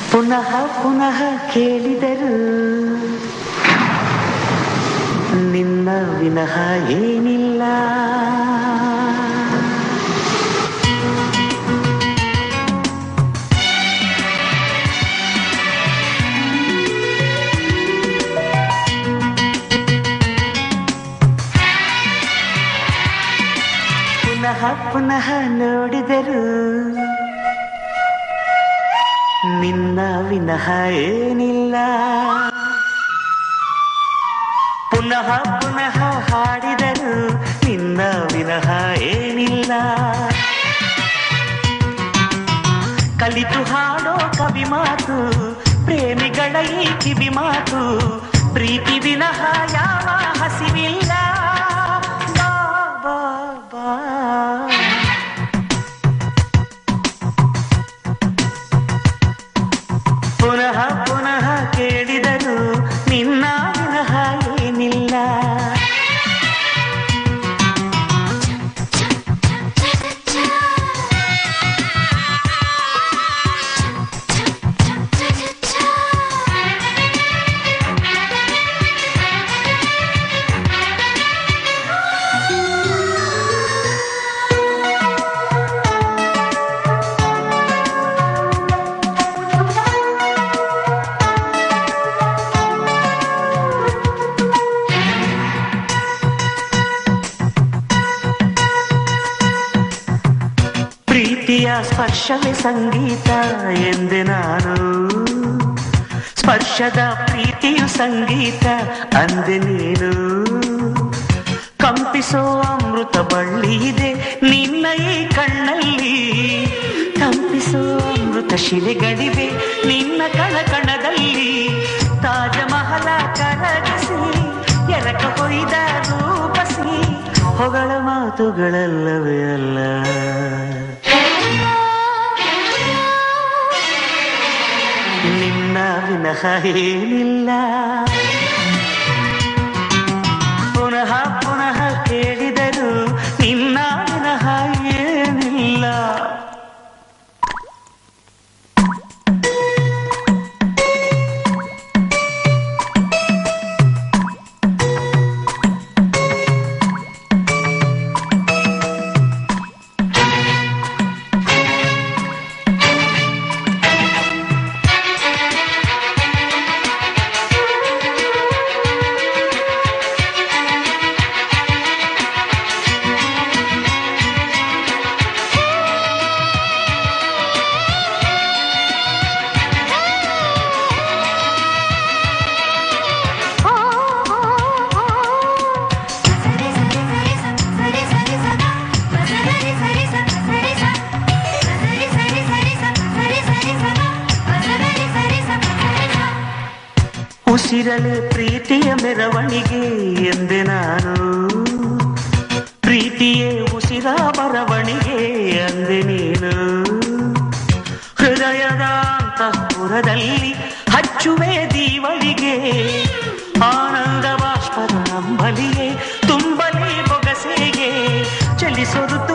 ಪುನಃ ಪುನಃ ಕೇಳಿದರು ನಿನ್ನ ವಿನಃ ಏನಿಲ್ಲ ಪುನಃ ಪುನಃ ನೋಡಿದರು ನಿನ್ನ ವಿನಃ ಏನಿಲ್ಲ ಪುನಃ ಪುನಃ ಹಾಡಿದರು ನಿನ್ನ ವಿನಃ ಏನಿಲ್ಲ ಕಲಿತು ಹಾಡೋ ಕವಿ ಮಾತು ಪ್ರೇಮಿಗಳ ಈ ಕಿವಿ ಮಾತು ಪ್ರೀತಿ ವಿನಃ ಯಾವ ಹಸಿವಿಲ್ಲ ಬಾ, ಬಾ, ಬಾ. ಪುನಃ ಪುನಃ ಕೇಳಿದರು ನಿನ್ನ ವಿನಃ ಏನಿಲ್ಲ ಪ್ರೀತಿಯ ಸ್ಪರ್ಶವೇ ಸಂಗೀತ ಎಂದೆ ನಾನು ಸ್ಪರ್ಶದ ಪ್ರೀತಿಯು ಸಂಗೀತ ಅಂದೆ ನೀನು ಕಂಪಿಸೋ ಅಮೃತ ಬಳ್ಳಿ ಇದೆ ನಿನ್ನ ಈ ಕಣ್ಣಲ್ಲಿ ಕಂಪಿಸೋ ಅಮೃತ ಶಿಲೆಗಳಿವೆ ನಿನ್ನ ಕಣ ಕಣದಲ್ಲಿ ತಾಜ ಮಹಲ ಕರಗಿಸಿ ಎರಕ ಹೊಯ್ದ ರೂಪಸಿ ಹೊಗಳ ಮಾತುಗಳಲ್ಲವೇ ಅಲ್ಲ ನಿನ್ನ ವಿನಃ ಏನಿಲ್ಲ ಪುನಃ ಪುನಃ ಕೇಳಿದರು ನಿನ್ನ ವಿನಃ ಏನಿಲ್ಲ ಉಸಿರಲೆ ಪ್ರೀತಿಯ ಮೆರವಣಿಗೆ ಎಂದೆ ನಾನು ಪ್ರೀತಿಯೇ ಉಸಿರ ಬರವಣಿಗೆ ಅಂದೆ ನೀನು ಹೃದಯದ ಅಂತಃಪುರದಲ್ಲಿ ಹಚ್ಚುವೆ ದೀವಳಿಗೆ ಆನಂದ ಬಾಷ್ಪದ ನಂಬಲಿಗೆ ತುಂಬಲಿ ಬೊಗಸೆಗೆ ಚಲಿಸೋದು